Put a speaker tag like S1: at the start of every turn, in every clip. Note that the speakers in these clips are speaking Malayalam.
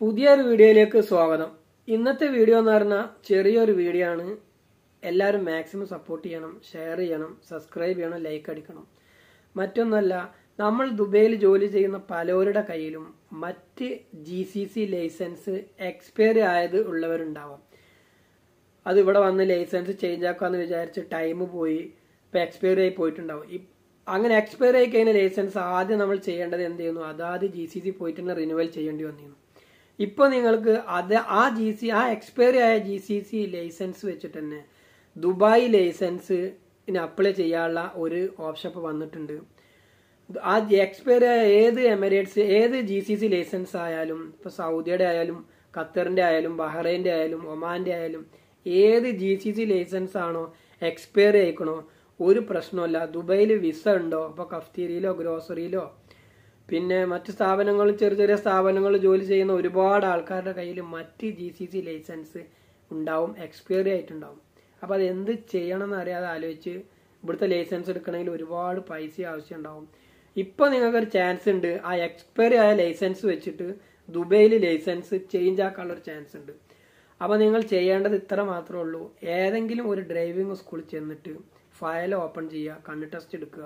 S1: പുതിയൊരു വീഡിയോയിലേക്ക് സ്വാഗതം ഇന്നത്തെ വീഡിയോ എന്ന് പറഞ്ഞാൽ ചെറിയൊരു വീഡിയോ ആണ് എല്ലാവരും മാക്സിമം സപ്പോർട്ട് ചെയ്യണം ഷെയർ ചെയ്യണം സബ്സ്ക്രൈബ് ചെയ്യണം ലൈക്ക് അടിക്കണം മറ്റൊന്നല്ല നമ്മൾ ദുബൈയിൽ ജോലി ചെയ്യുന്ന പലരുടെ കയ്യിലും മറ്റ് G C C license expiry ആയത് ഉള്ളവരുണ്ടാവാം അത് ഇവിടെ വന്ന് ലൈസൻസ് ചേഞ്ച് ആക്കാന്ന് വിചാരിച്ച് ടൈം പോയി ഇപ്പൊ എക്സ്പയറി ആയി പോയിട്ടുണ്ടാവും ഈ- അങ്ങനെ എക്സ്പയറി ആയി കഴിഞ്ഞ ലൈസൻസ് ആദ്യം നമ്മൾ ചെയ്യേണ്ടത് എന്ത് ചെയ്യുന്നു അതാത് ജി സി സി പോയിട്ട് തന്നെ റിന്യൂവൽ ചെയ്യേണ്ടി വന്നിരുന്നു ഇപ്പൊ നിങ്ങൾക്ക് അത് ആ ജി സി ആ എക്സ്പയറി ആയ ജി സി സി ലൈസൻസ് വെച്ചിട്ട് തന്നെ ദുബായ് ലൈസൻസിന് അപ്ലൈ ചെയ്യാനുള്ള ഒരു ഓപ്ഷൻ ഇപ്പൊ വന്നിട്ടുണ്ട് ആ എക്സ്പയറി ആയ ഏത് എമിറേറ്റ്സ് ഏത് ജി സി സി ലൈസൻസ് ആയാലും ഇപ്പൊ സൗദിയുടെ ആയാലും ഖത്തറിന്റെ ആയാലും ബഹ്റൈന്റെ ആയാലും ഒമാന്റെ ആയാലും ഏത് ജി സി സി ലൈസൻസ് ആണോ എക്സ്പയറി ആയിക്കണോ ഒരു പ്രശ്നമല്ല ദുബൈയിൽ വിസ ഉണ്ടോ ഇപ്പൊ കഫ്തീരിയിലോ ഗ്രോസറിയിലോ പിന്നെ മറ്റ് സ്ഥാപനങ്ങളിൽ ചെറിയ ചെറിയ സ്ഥാപനങ്ങളിൽ ജോലി ചെയ്യുന്ന ഒരുപാട് ആൾക്കാരുടെ കയ്യിൽ മറ്റ് ജി സി സി ലൈസൻസ് ഉണ്ടാവും എക്സ്പയറി ആയിട്ടുണ്ടാവും അപ്പൊ അത് എന്ത് ചെയ്യണം എന്ന് അറിയാതെ ആലോചിച്ച് ഇവിടുത്തെ ലൈസൻസ് എടുക്കണമെങ്കിൽ ഒരുപാട് പൈസ ആവശ്യം ഉണ്ടാവും ഇപ്പൊ നിങ്ങൾക്ക് ഒരു ചാൻസ് ഉണ്ട് ആ എക്സ്പയറി ആയ ലൈസൻസ് വെച്ചിട്ട് ദുബൈയിൽ ലൈസൻസ് ചേഞ്ച് ആക്കാനുള്ള ഒരു ചാൻസ് ഉണ്ട് അപ്പൊ നിങ്ങൾ ചെയ്യേണ്ടത് ഇത്ര മാത്രമേ ഉള്ളൂ ഏതെങ്കിലും ഒരു ഡ്രൈവിംഗ് സ്കൂളിൽ ചെന്നിട്ട് ഫയൽ ഓപ്പൺ ചെയ്യുക കണ്ണ് ടെസ്റ്റ് എടുക്കുക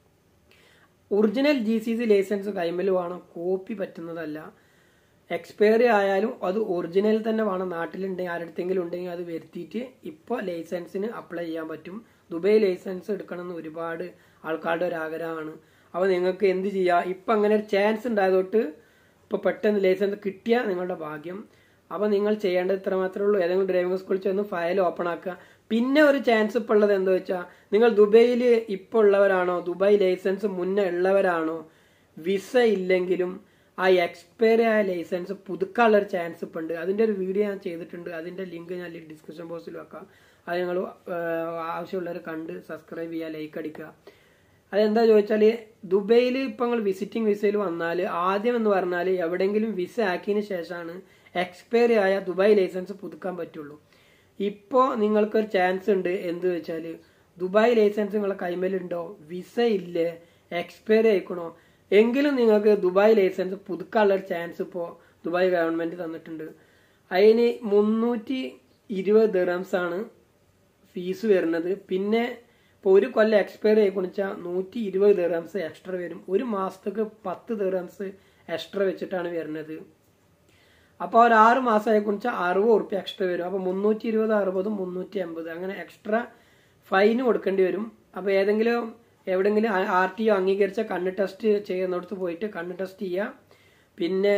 S1: original G C C license കൈമൽ വേണം കോപ്പി പറ്റുന്നതല്ല എക്സ്പയറി ആയാലും അത് ഒറിജിനൽ തന്നെ വേണം നാട്ടിലുണ്ടെങ്കിൽ ആരുടെങ്കിലും ഉണ്ടെങ്കിൽ അത് വരുത്തിയിട്ട് ഇപ്പോൾ ലൈസൻസിന് അപ്ലൈ ചെയ്യാൻ പറ്റും ദുബൈ ലൈസൻസ് എടുക്കണമെന്ന് ഒരുപാട് ആൾക്കാരുടെ ഒരു ആഗ്രഹമാണ് അപ്പോൾ നിങ്ങൾക്ക് എന്ത് ചെയ്യുക ഇപ്പം അങ്ങനെ ഒരു ചാൻസ് ഉണ്ടായതുകൊണ്ട് ഇപ്പോൾ പെട്ടെന്ന് ലൈസൻസ് കിട്ടിയ നിങ്ങളുടെ ഭാഗ്യം അപ്പോൾ നിങ്ങൾ ചെയ്യേണ്ടത് ഇത്ര മാത്രമേ ഉള്ളൂ ഏതെങ്കിലും ഡ്രൈവിംഗ് സ്കൂളിൽ ചെന്ന് ഫയൽ ഓപ്പൺ ആക്കുക പിന്നെ ഒരു ചാൻസ് ഇപ്പോൾ ഉള്ളത് എന്താ വെച്ചാൽ നിങ്ങൾ ദുബൈയിൽ ഇപ്പോൾ ഉള്ളവരാണോ ദുബായ് ലൈസൻസ് മുന്നേ ഉള്ളവരാണോ വിസ ഇല്ലെങ്കിലും ആ എക്സ്പയറി ആയ ലൈസൻസ് പുതുക്കാനുള്ള ഒരു ചാൻസ് ഇപ്പം ഉണ്ട് അതിന്റെ ഒരു വീഡിയോ ഞാൻ ചെയ്തിട്ടുണ്ട് അതിന്റെ ലിങ്ക് ഞാൻ ഡിസ്ക്രിപ്ഷൻ ബോക്സിൽ വെക്കാം അത് നിങ്ങൾ ആവശ്യമുള്ളവർ കണ്ട് സബ്സ്ക്രൈബ് ചെയ്യുക ലൈക്ക് അടിക്കുക അതെന്താ ചോദിച്ചാല് ദുബൈയിൽ ഇപ്പൊ നിങ്ങൾ വിസിറ്റിംഗ് വിസയിൽ വന്നാൽ ആദ്യം എന്ന് പറഞ്ഞാൽ എവിടെയെങ്കിലും വിസ ആക്കിയതിന് ശേഷമാണ് എക്സ്പയറി ആയ ദുബായ് ലൈസൻസ് പുതുക്കാൻ പറ്റുള്ളൂ ഇപ്പോ നിങ്ങൾക്കൊരു ചാൻസ് ഉണ്ട് എന്ത് വെച്ചാല് ദുബായ് ലൈസൻസ് നിങ്ങളെ കൈമേലുണ്ടോ വിസ ഇല്ലേ എക്സ്പയറി ആയിക്കണോ എങ്കിലും നിങ്ങൾക്ക് ദുബായ് ലൈസൻസ് പുതുക്കാനുള്ള ഒരു ചാൻസ് ഇപ്പോ ദുബായ് ഗവൺമെന്റ് തന്നിട്ടുണ്ട് അതിന് മുന്നൂറ്റി ഇരുപത് ദിറംസ് ആണ് ഫീസ് വരുന്നത് പിന്നെ ഇപ്പോൾ ഒരു കൊല്ലം എക്സ്പയർ ആയിക്കൊണ്ടിച്ചാൽ നൂറ്റി ഇരുപത് ദിറംസ് എക്സ്ട്രാ വരും ഒരു മാസത്തേക്ക് പത്ത് ദിറംസ് എക്സ്ട്രാ വെച്ചിട്ടാണ് വരുന്നത് അപ്പോൾ ഒരു ആറ് മാസം ആയിക്കൊണ്ടിച്ചാൽ അറുപത് ഉറുപ്പ്യ എക്സ്ട്രാ വരും അപ്പോൾ മുന്നൂറ്റി ഇരുപത് അറുപതും മുന്നൂറ്റി അമ്പത് അങ്ങനെ എക്സ്ട്രാ ഫൈന് കൊടുക്കേണ്ടി വരും അപ്പോൾ ഏതെങ്കിലും എവിടെങ്കിലും ആർ ടി ഒ അംഗീകരിച്ച കണ്ണ് ടെസ്റ്റ് ചെയ്യുന്നിടത്ത് പോയിട്ട് കണ്ണ് ടെസ്റ്റ് ചെയ്യുക പിന്നെ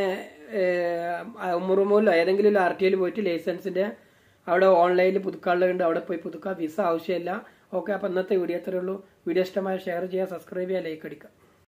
S1: ഉമ്മുറുമൂലോ ഏതെങ്കിലും ഒരു ആർ ടി ഒയിൽ പോയിട്ട് ലൈസൻസിന്റെ അവിടെ ഓൺലൈനിൽ പുതുക്കാനുള്ളതുണ്ട് അവിടെ പോയി പുതുക്കുക വിസ ആവശ്യമില്ല ഓക്കെ അപ്പൊ ഇന്നത്തെ വീഡിയോ അത്രേ ഉള്ളൂ വീഡിയോ ഇഷ്ടമായ ഷെയർ ചെയ്യുക സബ്സ്ക്രൈബ് ചെയ്യുക ലൈക്ക് അടിക്കുക